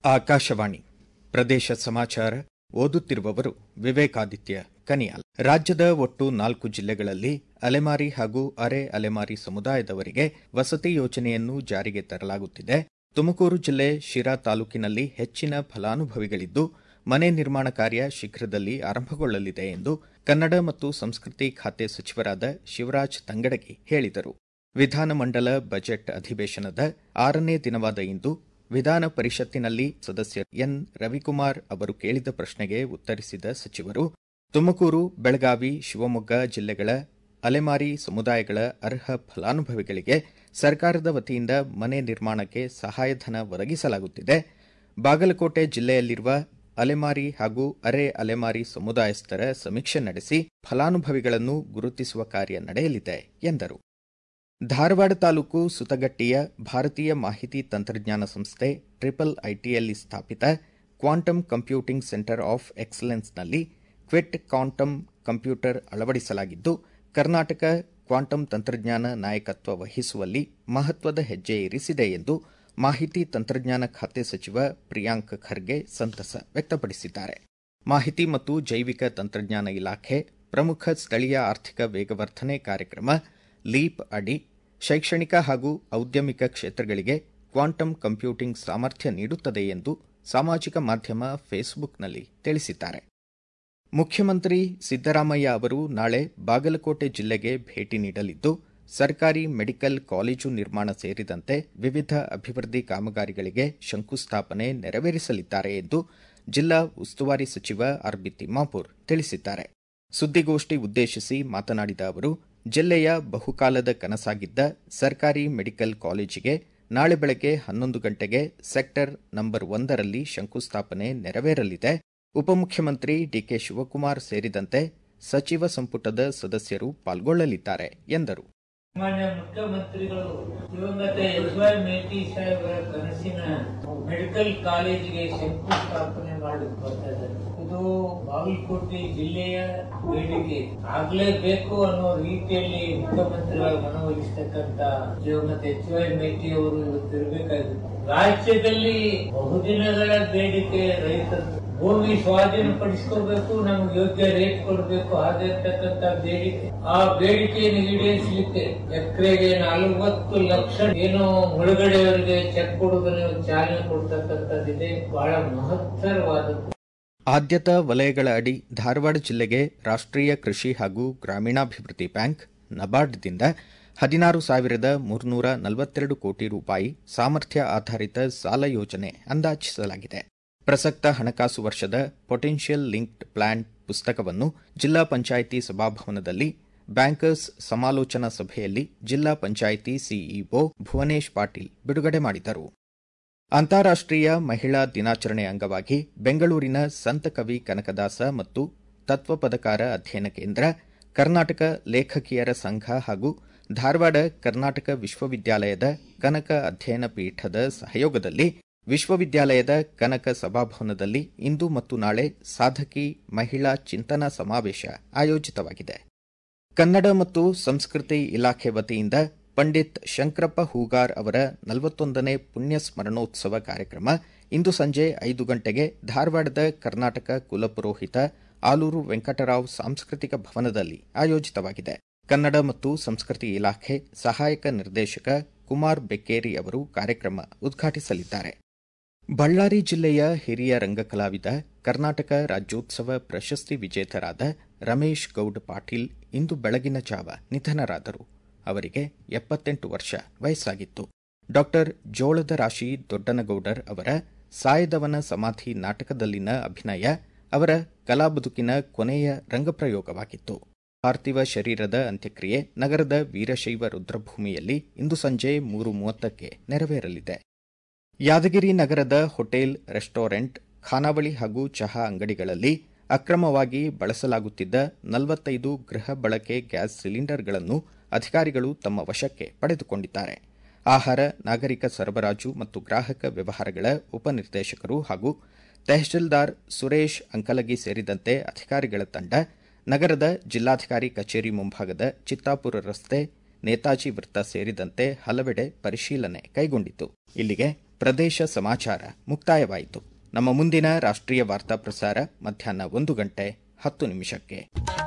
ಆಕಾಶವಾಣಿ ಪ್ರದೇಶ ಸಮಾಚಾರ ಓದುತ್ತಿರುವವರು ವಿವೇಕಾದಿತ್ಯ ಕನಿಯಾಲ್ ರಾಜ್ಯದ ಒಟ್ಟು ನಾಲ್ಕು ಜಿಲ್ಲೆಗಳಲ್ಲಿ ಅಲೆಮಾರಿ ಹಾಗೂ ಅರೆ ಅಲೆಮಾರಿ ಸಮುದಾಯದವರಿಗೆ ವಸತಿ ಯೋಜನೆಯನ್ನು ಜಾರಿಗೆ ತರಲಾಗುತ್ತಿದೆ ತುಮಕೂರು ಜಿಲ್ಲೆ ಶಿರಾ ತಾಲೂಕಿನಲ್ಲಿ ಹೆಚ್ಚಿನ ಫಲಾನುಭವಿಗಳಿದ್ದು ಮನೆ ನಿರ್ಮಾಣ ಕಾರ್ಯ ಶೀಘ್ರದಲ್ಲಿ ಆರಂಭಗೊಳ್ಳಲಿದೆ ಎಂದು ಕನ್ನಡ ಮತ್ತು ಸಂಸ್ಕೃತಿ ಖಾತೆ ಸಚಿವರಾದ ಶಿವರಾಜ್ ತಂಗಡಗಿ ಹೇಳಿದರು ವಿಧಾನಮಂಡಲ ಬಜೆಟ್ ಅಧಿವೇಶನದ ಆರನೇ ದಿನವಾದ ಇಂದು ವಿಧಾನ ಪರಿಷತ್ತಿನಲ್ಲಿ ಸದಸ್ಯ ಎನ್ ರವಿಕುಮಾರ್ ಅವರು ಕೇಳಿದ ಪ್ರಶ್ನೆಗೆ ಉತ್ತರಿಸಿದ ಸಚಿವರು ತುಮಕೂರು ಬೆಳಗಾವಿ ಶಿವಮೊಗ್ಗ ಜಿಲ್ಲೆಗಳ ಅಲೆಮಾರಿ ಸಮುದಾಯಗಳ ಅರ್ಹ ಫಲಾನುಭವಿಗಳಿಗೆ ಸರ್ಕಾರದ ವತಿಯಿಂದ ಮನೆ ನಿರ್ಮಾಣಕ್ಕೆ ಸಹಾಯಧನ ಒದಗಿಸಲಾಗುತ್ತಿದೆ ಬಾಗಲಕೋಟೆ ಜಿಲ್ಲೆಯಲ್ಲಿರುವ ಅಲೆಮಾರಿ ಹಾಗೂ ಅರೆ ಅಲೆಮಾರಿ ಸಮುದಾಯಸ್ಥರ ಸಮೀಕ್ಷೆ ನಡೆಸಿ ಫಲಾನುಭವಿಗಳನ್ನು ಗುರುತಿಸುವ ಕಾರ್ಯ ನಡೆಯಲಿದೆ ಎಂದರು ಧಾರವಾಡ ತಾಲೂಕು ಸುತಗಟ್ಟಿಯ ಭಾರತೀಯ ಮಾಹಿತಿ ತಂತ್ರಜ್ಞಾನ ಸಂಸ್ಥೆ ಟ್ರಿಪಲ್ ಐಟಿಯಲ್ಲಿ ಸ್ಥಾಪಿತ ಕ್ವಾಂಟಮ್ ಕಂಪ್ಯೂಟಿಂಗ್ ಸೆಂಟರ್ ಆಫ್ ಎಕ್ಸಲೆನ್ಸ್ನಲ್ಲಿ ಕ್ವಿಟ್ ಕ್ವಾಂಟಮ್ ಕಂಪ್ಯೂಟರ್ ಅಳವಡಿಸಲಾಗಿದ್ದು ಕರ್ನಾಟಕ ಕ್ವಾಂಟಮ್ ತಂತ್ರಜ್ಞಾನ ನಾಯಕತ್ವ ವಹಿಸುವಲ್ಲಿ ಮಹತ್ವದ ಹೆಜ್ಜೆ ಇರಿಸಿದೆ ಎಂದು ಮಾಹಿತಿ ತಂತ್ರಜ್ಞಾನ ಖಾತೆ ಸಚಿವ ಪ್ರಿಯಾಂಕ್ ಖರ್ಗೆ ಸಂತಸ ವ್ಯಕ್ತಪಡಿಸಿದ್ದಾರೆ ಮಾಹಿತಿ ಮತ್ತು ಜೈವಿಕ ತಂತ್ರಜ್ಞಾನ ಇಲಾಖೆ ಪ್ರಮುಖ ಸ್ಥಳೀಯ ಆರ್ಥಿಕ ವೇಗವರ್ಧನೆ ಕಾರ್ಯಕ್ರಮ ಲೀಪ್ ಅಡಿ ಶೈಕ್ಷಣಿಕ ಹಾಗೂ ಔದ್ಯಮಿಕ ಕ್ಷೇತ್ರಗಳಿಗೆ ಕ್ವಾಂಟಮ್ ಕಂಪ್ಯೂಟಿಂಗ್ ಸಾಮರ್ಥ್ಯ ನೀಡುತ್ತದೆ ಎಂದು ಸಾಮಾಜಿಕ ಮಾಧ್ಯಮ ಫೇಸ್ಬುಕ್ನಲ್ಲಿ ತಿಳಿಸಿದ್ದಾರೆ ಮುಖ್ಯಮಂತ್ರಿ ಸಿದ್ದರಾಮಯ್ಯ ಅವರು ನಾಳೆ ಬಾಗಲಕೋಟೆ ಜಿಲ್ಲೆಗೆ ಭೇಟಿ ನೀಡಲಿದ್ದು ಸರ್ಕಾರಿ ಮೆಡಿಕಲ್ ಕಾಲೇಜು ನಿರ್ಮಾಣ ಸೇರಿದಂತೆ ವಿವಿಧ ಅಭಿವೃದ್ಧಿ ಕಾಮಗಾರಿಗಳಿಗೆ ಶಂಕುಸ್ಥಾಪನೆ ನೆರವೇರಿಸಲಿದ್ದಾರೆ ಎಂದು ಜಿಲ್ಲಾ ಉಸ್ತುವಾರಿ ಸಚಿವ ಆರ್ಬಿ ತಿಮ್ಮಾಪುರ್ ತಿಳಿಸಿದ್ದಾರೆ ಸುದ್ದಿಗೋಷ್ಠಿ ಉದ್ದೇಶಿಸಿ ಮಾತನಾಡಿದ ಅವರು ಜಿಲ್ಲೆಯ ಬಹುಕಾಲದ ಕನಸಾಗಿದ್ದ ಸರ್ಕಾರಿ ಮೆಡಿಕಲ್ ಕಾಲೇಜಿಗೆ ನಾಳೆ ಬೆಳಗ್ಗೆ ಹನ್ನೊಂದು ಗಂಟೆಗೆ ಸೆಕ್ಟರ್ ನಂಬರ್ ಒಂದರಲ್ಲಿ ಶಂಕುಸ್ಥಾಪನೆ ನೆರವೇರಲಿದೆ ಉಪಮುಖ್ಯಮಂತ್ರಿ ಡಿಕೆ ಶಿವಕುಮಾರ್ ಸೇರಿದಂತೆ ಸಚಿವ ಸಂಪುಟದ ಸದಸ್ಯರು ಪಾಲ್ಗೊಳ್ಳಲಿದ್ದಾರೆ ಎಂದರು ಮಾನ್ಯ ಮುಖ್ಯಮಂತ್ರಿಗಳು ದಿವಂಗತ ಎಸ್ ವೈ ಮೇಟಿ ಸಾಹೇಬರ ಕನಸಿನ ಮೆಡಿಕಲ್ ಕಾಲೇಜಿಗೆ ಶಂಕುಸ್ಥಾಪನೆ ಮಾಡಿ ಬರ್ತಾ ಇದ್ದಾರೆ ಇದು ಬಾಗಲಕೋಟೆ ಜಿಲ್ಲೆಯ ಬೇಡಿಕೆ ಆಗ್ಲೇಬೇಕು ಅನ್ನೋ ರೀತಿಯಲ್ಲಿ ಮುಖ್ಯಮಂತ್ರಿಗಳ ಮನವೊಲಿಸತಕ್ಕಂತ ದಿವಂಗತ ಎಚ್ ವೈ ಮೇಟಿ ಅವರು ಇವತ್ತು ಇರಬೇಕಾಗಿತ್ತು ರಾಜ್ಯದಲ್ಲಿ ಬಹುದಿನಗಳ ಬೇಡಿಕೆ ರೈತರು ಭೂಮಿ ಸ್ವಾಧೀನಪಡಿಸ್ಕೋಬೇಕು ನಮ್ಗೆ ಯೋಗ್ಯ ರೇಟ್ ಕೊಡಬೇಕು ಹಾಗಿರ್ತಕ್ಕಂಥ ಬೇಡಿಕೆ ಆ ಬೇಡಿಕೆಯನ್ನು ಈಡೇರಿಸಲಿಕ್ಕೆ ಎಕರೆಗೆ ನಲವತ್ತು ಲಕ್ಷ ಏನೋ ಮುಳುಗಡೆಯವರಿಗೆ ಚೆಕ್ ಕೊಡುವುದನ್ನು ಚಾಲನೆ ಕೊಡ್ತಕ್ಕಂಥದ್ದಿದೆ ಬಹಳ ಮಹತ್ತರವಾದದ್ದು ಆದ್ಯತಾ ವಲಯಗಳ ಅಡಿ ಧಾರವಾಡ ಜಿಲ್ಲೆಗೆ ರಾಷ್ಟ್ರೀಯ ಕೃಷಿ ಹಾಗೂ ಗ್ರಾಮೀಣಾಭಿವೃದ್ಧಿ ಬ್ಯಾಂಕ್ ನಬಾರ್ಡ್ದಿಂದ ಹದಿನಾರು ಸಾವಿರದ ಮೂರ್ನೂರ ನಲವತ್ತೆರಡು ಕೋಟಿ ರೂಪಾಯಿ ಸಾಮರ್ಥ್ಯ ಆಧಾರಿತ ಸಾಲ ಯೋಜನೆ ಅಂದಾಜಿಸಲಾಗಿದೆ ಪ್ರಸಕ್ತ ಹಣಕಾಸು ವರ್ಷದ ಪೊಟೆನ್ಷಿಯಲ್ ಲಿಂಕ್ಡ್ ಪ್ಲಾನ್ ಪುಸ್ತಕವನ್ನು ಜಿಲ್ಲಾ ಪಂಚಾಯಿತಿ ಸಭಾಭವನದಲ್ಲಿ ಬ್ಯಾಂಕರ್ಸ್ ಸಮಾಲೋಚನಾ ಸಭೆಯಲ್ಲಿ ಜಿಲ್ಲಾ ಪಂಚಾಯಿತಿ ಸಿಇಒ ಭುವನೇಶ್ ಪಾಟೀಲ್ ಬಿಡುಗಡೆ ಮಾಡಿದರು ಅಂತಾರಾಷ್ಟೀಯ ಮಹಿಳಾ ದಿನಾಚರಣೆ ಅಂಗವಾಗಿ ಬೆಂಗಳೂರಿನ ಸಂತ ಕವಿ ಕನಕದಾಸ ಮತ್ತು ತತ್ವಪದಕಾರ ಅಧ್ಯಯನ ಕೇಂದ್ರ ಕರ್ನಾಟಕ ಲೇಖಕಿಯರ ಸಂಘ ಹಾಗೂ ಧಾರವಾಡ ಕರ್ನಾಟಕ ವಿಶ್ವವಿದ್ಯಾಲಯದ ಕನಕ ಅಧ್ಯಯನ ಪೀಠದ ಸಹಯೋಗದಲ್ಲಿ ವಿಶ್ವವಿದ್ಯಾಲಯದ ಕನಕ ಸಭಾಭವನದಲ್ಲಿ ಇಂದು ಮತ್ತು ನಾಳೆ ಸಾಧಕಿ ಮಹಿಳಾ ಚಿಂತನಾ ಸಮಾವೇಶ ಆಯೋಜಿತವಾಗಿದೆ ಕನ್ನಡ ಮತ್ತು ಸಂಸ್ಕೃತಿ ಇಲಾಖೆ ವತಿಯಿಂದ ಪಂಡಿತ್ ಶಂಕರಪ್ಪ ಹೂಗಾರ್ ಅವರ ನಲವತ್ತೊಂದನೇ ಪುಣ್ಯ ಸ್ಮರಣೋತ್ಸವ ಕಾರ್ಯಕ್ರಮ ಇಂದು ಸಂಜೆ ಐದು ಗಂಟೆಗೆ ಧಾರವಾಡದ ಕರ್ನಾಟಕ ಕುಲಪುರೋಹಿತ ಆಲೂರು ವೆಂಕಟರಾವ್ ಸಾಂಸ್ಕೃತಿಕ ಭವನದಲ್ಲಿ ಆಯೋಜಿತವಾಗಿದೆ ಕನ್ನಡ ಮತ್ತು ಸಂಸ್ಕೃತಿ ಇಲಾಖೆ ಸಹಾಯಕ ನಿರ್ದೇಶಕ ಕುಮಾರ್ ಬೆಕ್ಕೇರಿ ಅವರು ಕಾರ್ಯಕ್ರಮ ಉದ್ಘಾಟಿಸಲಿದ್ದಾರೆ ಬಳ್ಳಾರಿ ಜಿಲ್ಲೆಯ ಹಿರಿಯ ರಂಗಕಲಾವಿದ ಕರ್ನಾಟಕ ರಾಜ್ಯೋತ್ಸವ ಪ್ರಶಸ್ತಿ ವಿಜೇತರಾದ ರಮೇಶ್ ಗೌಡ್ ಪಾಟೀಲ್ ಇಂದು ಬೆಳಗಿನ ಜಾವ ನಿಧನರಾದರು ಅವರಿಗೆ ಎಪ್ಪತ್ತೆಂಟು ವರ್ಷ ವಯಸ್ಸಾಗಿತ್ತು ಡಾಕ್ಟರ್ ಜೋಳದ ರಾಶಿ ದೊಡ್ಡನಗೌಡರ್ ಅವರ ಸಾಯದವನ ಸಮಾಧಿ ನಾಟಕದಲ್ಲಿನ ಅಭಿನಯ ಅವರ ಕಲಾ ಬದುಕಿನ ಕೊನೆಯ ರಂಗಪ್ರಯೋಗವಾಗಿತ್ತು ಪಾರ್ಥಿವ ಶರೀರದ ಅಂತ್ಯಕ್ರಿಯೆ ನಗರದ ವೀರಶೈವ ರುದ್ರಭೂಮಿಯಲ್ಲಿ ಇಂದು ಸಂಜೆ ಮೂರು ಮೂವತ್ತಕ್ಕೆ ನೆರವೇರಲಿದೆ ಯಾದಗಿರಿ ನಗರದ ಹೋಟೆಲ್ ರೆಸ್ಟೋರೆಂಟ್ ಖಾನಾವಳಿ ಹಾಗೂ ಚಹಾ ಅಂಗಡಿಗಳಲ್ಲಿ ಅಕ್ರಮವಾಗಿ ಬಳಸಲಾಗುತ್ತಿದ್ದ ನಲವತ್ತೈದು ಗೃಹ ಬಳಕೆ ಗ್ಯಾಸ್ ಸಿಲಿಂಡರ್ಗಳನ್ನು ಅಧಿಕಾರಿಗಳು ತಮ್ಮ ವಶಕ್ಕೆ ಪಡೆದುಕೊಂಡಿದ್ದಾರೆ ಆಹಾರ ನಾಗರಿಕ ಸರಬರಾಜು ಮತ್ತು ಗ್ರಾಹಕ ವ್ಯವಹಾರಗಳ ಉಪನಿರ್ದೇಶಕರು ಹಾಗೂ ತೆಹಶೀಲ್ದಾರ್ ಸುರೇಶ್ ಅಂಕಲಗಿ ಸೇರಿದಂತೆ ಅಧಿಕಾರಿಗಳ ತಂಡ ನಗರದ ಜಿಲ್ಲಾಧಿಕಾರಿ ಕಚೇರಿ ಮುಂಭಾಗದ ಚಿತ್ತಾಪುರ ರಸ್ತೆ ನೇತಾಜಿ ವೃತ್ತ ಸೇರಿದಂತೆ ಹಲವೆಡೆ ಪರಿಶೀಲನೆ ಕೈಗೊಂಡಿತು ಇಲ್ಲಿಗೆ ಪ್ರದೇಶ ಸಮಾಚಾರ ಮುಕ್ತಾಯವಾಯಿತು ನಮ್ಮ ಮುಂದಿನ ರಾಷ್ಟ್ರೀಯ ವಾರ್ತಾ ಪ್ರಸಾರ ಮಧ್ಯಾಹ್ನ ಒಂದು ಗಂಟೆ ಹತ್ತು ನಿಮಿಷಕ್ಕೆ